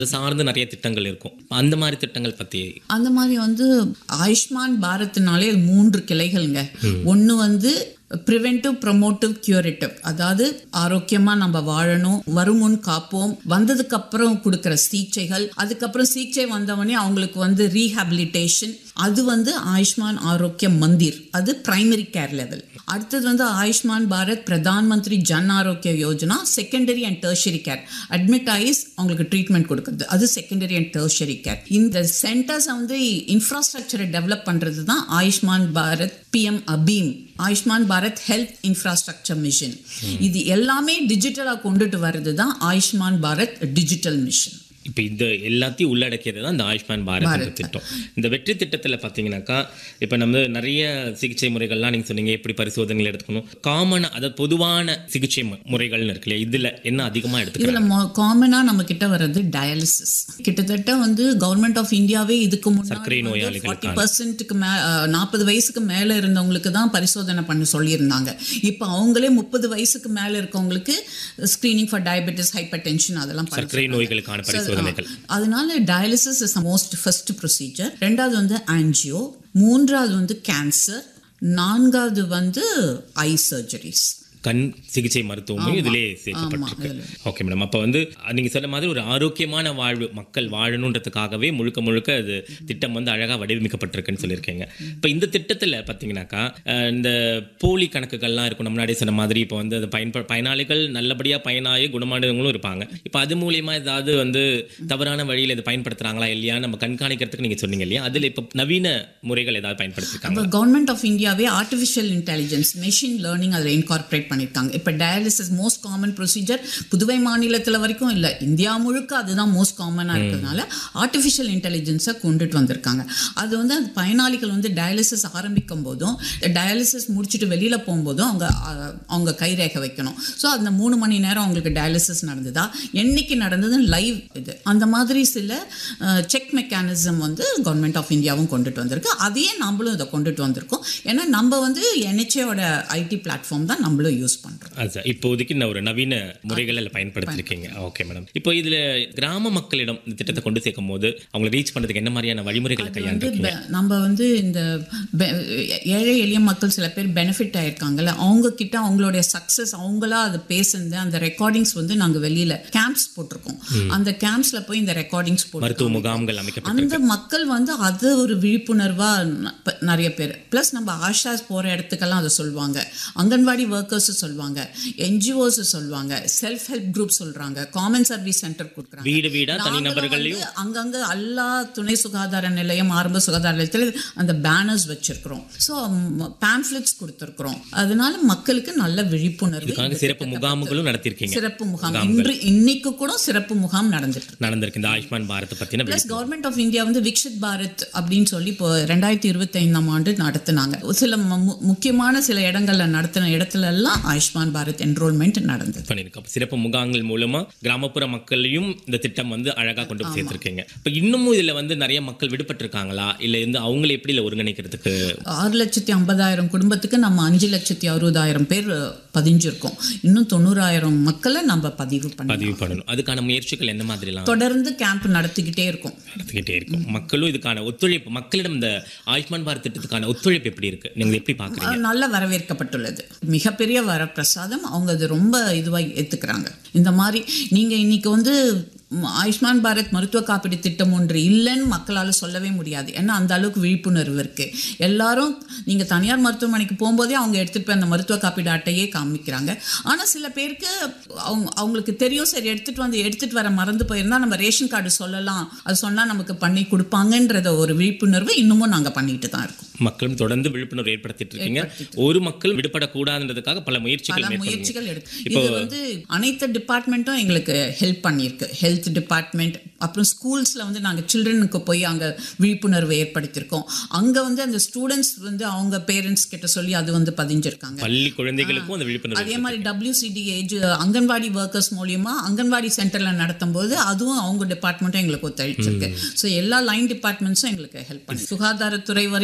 அது சார்ந்து நிறைய திட்டங்கள் இருக்கும் அந்த மாதிரி திட்டங்கள் பத்தி அந்த மாதிரி வந்து ஆயுஷ்மான் பாரத்னாலே அது மூன்று கிளைகள்ங்க ஒன்று வந்து ப்ரிவென்டிவ் ப்ரொமோட்டிவ் கியூரேட்டிவ் அதாவது ஆரோக்கியமா நம்ம வாழணும் வருமுன் காப்போம் வந்ததுக்கு அப்புறம் கொடுக்குற சிகிச்சைகள் அதுக்கப்புறம் சிகிச்சை வந்தவொடனே அவங்களுக்கு வந்து ரீஹாபிலிட்டேஷன் அது வந்து ஆயுஷ்மான் ஆரோக்கிய மந்திர் அது பிரைமரி கேர் லெவல் அடுத்தது வந்து Ayushman Bharat Pradhan Mantri Jan Arogya Yojana secondary and tertiary care admit ஆயிஸ் அவங்களுக்கு ட்ரீட்மெண்ட் கொடுக்குறது அது செகண்டரி அண்ட் டெர்ஷரி கேர் இந்த சென்டர்ஸ் வந்து இன்ஃப்ராஸ்ட்ரக்சரை டெவலப் பண்றது தான் Ayushman Bharat PM ABHIM Ayushman Bharat health infrastructure mission இது எல்லாமே டிஜிட்டலாக கொண்டுட்டு வர்றது தான் ஆயுஷ்மான் பாரத் டிஜிட்டல் மிஷன் இப்போ இந்த எல்லாத்தையும் உள்ளடக்கியது தான் இந்த ஆயுஷ்மான் பாரத் என்ற திட்டம் இந்த வெற்றி திட்டத்தில் பார்த்தீங்கன்னாக்கா இப்போ நம்ம நிறைய சிகிச்சை முறைகள்லாம் நீங்கள் சொன்னீங்க எப்படி பரிசோதனைகள் எடுத்துக்கணும் காமனாக அதாவது பொதுவான சிகிச்சை மு- முறைகள்னு இருக்கு இல்லையா இதில் என்ன அதிகமாக எடுத்துக்கலாம் இதுல காமனா நம்ம கிட்ட வர்றது டயாலிசிஸ் கிட்டத்தட்ட வந்து கவர்மெண்ட் ஆஃப் இந்தியாவே இதுக்கு சர்க்கரை முன்னாடி நோயாளிகளுக்கான. ஃபார்ட்டி பர்சன்ட்டுக்கு மே நாற்பது வயசுக்கு மேல இருந்தவங்களுக்கு தான் பரிசோதனை பண்ண சொல்லியிருந்தாங்க இப்போ அவங்களே முப்பது வயசுக்கு மேல இருக்கவங்களுக்கு screening for diabetes hypertension அதெல்லாம் பண்ண சர்க்கரை நோய்களுக்கான பரிசோதனைகள் அதனால dialysis is most first procedure ரெண்டாவது வந்து ஆன்ஜியோ மூன்றாவது வந்து கேன்சர் நான்காவது வந்து ஐ சர்ஜரிஸ் கண் சிகிச்சை மருத்துவமும் இதிலே சேர்க்கப்பட்டிருக்கு ஓகே மேடம் அப்போ வந்து நீங்க சொன்ன மாதிரி ஒரு ஆரோக்கியமான வாழ்வு மக்கள் வாழணுன்றதுக்காகவே முழுக்க முழுக்க அது திட்டம் வந்து அழகா வடிவமைக்கப்பட்டிருக்குன்னு சொல்லியிருக்கீங்க இப்போ இந்த திட்டத்தில் பார்த்தீங்கன்னாக்கா அஹ், இந்த போலி கணக்குகள்லாம் இருக்கும் நம்ம முன்னாடி சொன்ன மாதிரி இப்போ வந்து அது பயன்ப பயனாளிகள் நல்லபடியாக பயனாகி குணமானவங்களும் இருப்பாங்க இப்போ அது மூலியமா ஏதாவது வந்து தவறான வழியில் இது பயன்படுத்துறாங்களா இல்லையா நம்ம கண்காணிக்கிறதுக்கு நீங்க சொன்னீங்க இல்லையா அதில் இப்போ நவீன முறைகள் ஏதாவது பயன்படுத்திருக்காங்க இப்போ கவர்மெண்ட் ஆஃப் இந்தியாவே ஆர்டிஃபிஷியல் இன்டெலிஜென்ஸ் மெஷின் லேர்னிங் அதில் இன்கார்பரேட் பண்ணியிருக்காங்க இப்போ dialysis most common procedure Puduvai மாநிலத்தில் வரைக்கும் இல்லை இந்தியா முழுக்க அதுதான் மோஸ்ட் காமனாக இருக்கிறதுனால ஆர்டிஃபிஷியல் இன்டெலிஜென்ஸை கொண்டுட்டு வந்திருக்காங்க அது வந்து அந்த பயனாளிகள் வந்து டயாலிசிஸ் ஆரம்பிக்கும் போதும் டயாலிசிஸ் முடிச்சுட்டு வெளியில் போகும்போதும் அவங்க அஹ், அவங்க கைரேகை வைக்கணும் ஸோ அந்த மூணு மணி நேரம் அவங்களுக்கு டயாலிசிஸ் நடந்ததா என்னைக்கு நடந்தது லைவ் இது அந்த மாதிரி சில செக் மெக்கானிசம் வந்து கவர்மெண்ட் ஆஃப் இந்தியாவும் கொண்டுட்டு வந்திருக்கு அதையே நம்மளும் இதை கொண்டுட்டு வந்திருக்கோம் ஏன்னா நம்ம வந்து என்ஹெச்ஏவோட ஐடி பிளாட்ஃபார்ம் தான் நம்மளும் யூஸ் பண்ணுறோம் அது இப்போதைக்கு நான் ஒரு நவீன முறைகளை பயன்படுத்திருக்கீங்க ஓகே மேடம் இப்போ இதுல கிராம மக்களிடம் இந்த திட்டத்தை கொண்டு சேர்க்கும் போது அவங்களை ரீச் பண்றதுக்கு என்ன மாதிரியான வழிமுறைகளை வந்து கையாண்டிருக்கீங்க பெ- நம்ம வந்து இந்த பெ- ஏழை எளிய மக்கள் சில பேர் பெனிஃபிட் ஆயிருக்காங்கல்ல அவங்க கிட்ட அவங்களுடைய சக்சஸ் அவங்களா அது பேசுனது அந்த ரெக்கார்டிங்ஸ் வந்து நாங்க வெளியில கேம்ப்ஸ் போட்டிருக்கோம் அந்த கேம்ப்ஸ்ல போய் இந்த ரெக்கார்டிங்ஸ் போட்டு மருத்துவ முகாம்கள் அமைக்கப்பட்டு அந்த மக்கள் வந்து அது ஒரு விழிப்புணர்வா ந- ப- நிறைய பேர் ப்ளஸ் நம்ம ஆஷாஸ் போற இடத்துக்கெல்லாம் அதை சொல்லுவாங்க அங்கன்வாடி ஒர்க்கர்ஸ் சொல்லுவாங்க என்ஜிஓஸ் சொல்லுவாங்க செல்ஃப் ஹெல்ப் குரூப் சொல்றாங்க காமன் சர்வீஸ் சென்டர் கொடுக்குறாங்க வீடு வீடா நாங்களும் தனிநபர்களையும் வந்து அங்கங்க எல்லா துணை சுகாதார நிலையம் ஆரம்ப சுகாதார நிலையத்தில் அந்த பேனர்ஸ் வச்சிருக்கிறோம் ஸோ பேம்ப்ளெட்ஸ் கொடுத்துருக்குறோம் அதனால மக்களுக்கு நல்ல விழிப்புணர்வு இதுக்காக இந்த சிறப்பு திட்டத்தை முகாம்களும் நடத்திருக்கீங்க சிறப்பு முகாம் இன்று இன்னைக்கு கூட சிறப்பு முகாம் நடந்துட்டு இருக்கு நடந்திருக்கு இந்த ஆயுஷ்மான் பாரத் பத்தின பிளஸ் கவர்மெண்ட் ஆஃப் இந்தியா வந்து விக்ஷித் பாரத் அப்படின்னு சொல்லி இப்போ ரெண்டாயிரத்தி இருபத்தி ஐந்தாம் ஆண்டு நடத்தினாங்க சில மு- முக்கியமான சில இடங்கள்ல நடத்தின இடத்துல எல்லாம் ஆயுஷ்மான் பாரத் என்ரோல்மெண்ட் நடந்தது பண்ணியிருக்கோம் சிறப்பு முகாம்கள் மூலமா கிராமப்புற மக்களையும் இந்த திட்டம் வந்து அழகா கொண்டு போய் சேர்த்திருக்கீங்க இப்போ இன்னமும் இதுல வந்து நிறைய மக்கள் விடுபட்டிருக்காங்களா இல்ல வந்து அவங்களை எப்படி இதுல ஒருங்கிணைக்கிறதுக்கு ஆறு லட்சத்தி ஐம்பதாயிரம் குடும்பத்துக்கு நம்ம அஞ்சு லட்சத்தி அறுபதாயிரம் பேர் பதிஞ்சிருக்கோம் இன்னும் தொண்ணூறாயிரம் மக்களை நம்ம பதிவு பண்ணி பதிவு பண்ணணும் அதுக்கான முயற்சிகள் என்ன மாதிரிலாம் தொடர்ந்து கேம்ப் நடத்திக்கிட்டே இருக்கோம் நடத்திக்கிட்டே இருக்கும் மக்களும் இதுக்கான ஒத்துழைப்பு மக்களிடம் இந்த ஆயுஷ்மான் பாரத் திட்டத்துக்கான ஒத்துழைப்பு எப்படி இருக்கு நீங்க எப்படி பாக்குறீங்க அது நல்ல வரவேற்கப்பட்டுள்ளது மிகப்பெரிய வரப்பிரசாதம் அவங்க அது ரொம்ப இதுவாக ஏற்றுக்கிறாங்க இந்த மாதிரி நீங்கள் இன்னைக்கு வந்து ம், ஆயுஷ்மான் பாரத் மருத்துவ காப்பீடு திட்டம் ஒன்று இல்லைன்னு மக்களால் சொல்லவே முடியாது ஏன்னா அந்த அளவுக்கு விழிப்புணர்வு இருக்கு எல்லாரும் நீங்கள் தனியார் மருத்துவமனைக்கு போகும்போதே அவங்க எடுத்துட்டு போய் அந்த மருத்துவ காப்பீடு அட்டையே காமிக்கிறாங்க ஆனால் சில பேருக்கு அவங்க அவங்களுக்கு தெரியும் சரி எடுத்துட்டு வந்து எடுத்துட்டு வர மறந்து போயிருந்தா நம்ம ரேஷன் கார்டு சொல்லலாம் அது சொன்னால் நமக்கு பண்ணி கொடுப்பாங்கன்றத ஒரு விழிப்புணர்வு இன்னமும் நாங்கள் பண்ணிட்டு தான் இருக்கோம் மக்களும் தொடர்ந்து விழிப்புணர்வு ஏற்படுத்திட்டு இருக்கீங்க ஒரு மக்கள் விடுபடக்கூடாதுன்றதுக்காக பல முயற்சிகள் பல மேற்கொள்ளுங்க முயற்சிகள் எடுத்து இது வந்து அனைத்து டிபார்ட்மெண்ட்டும் எங்களுக்கு ஹெல்ப் பண்ணியிருக்கு ஹெல்த் டிபார்ட்மெண்ட் அப்புறம் ஸ்கூல்ஸில் வந்து நாங்கள் சில்ட்ரனுக்கு போய் அங்கே விழிப்புணர்வு ஏற்படுத்தியிருக்கோம் அங்கே வந்து அந்த ஸ்டூடெண்ட்ஸ் வந்து அவங்க பேரண்ட்ஸ் கிட்ட சொல்லி அது வந்து பதிஞ்சிருக்காங்க பள்ளி குழந்தைகளுக்கும் அந்த விழிப்புணர்வு அதே மாதிரி டபிள்யூசிடி ஏஜ் அங்கன்வாடி ஒர்க்கர்ஸ் மூலியமா அங்கன்வாடி சென்டர்ல நடத்தும் போது அதுவும் அவங்க டிபார்ட்மெண்ட்டும் எங்களுக்கு ஒத்துழைச்சிருக்கு ஸோ எல்லா லைன் டிபார்ட்மெண்ட்ஸும் எங்களுக்கு ஹெல்ப் பண்ணி சுகாதாரத்துறை வரைக்கும் இல்லை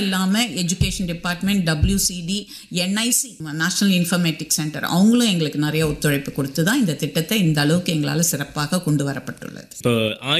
இல்லாமல் education department WCD NIC national informatic centre அவங்களும் எங்களுக்கு நிறைய ஒத்துழைப்பு கொடுத்து தான் இந்த திட்டத்தை இந்த அளவுக்கு எங்களால் சிறப்பாக கொண்டு வரப்பட்டுள்ளது இப்போ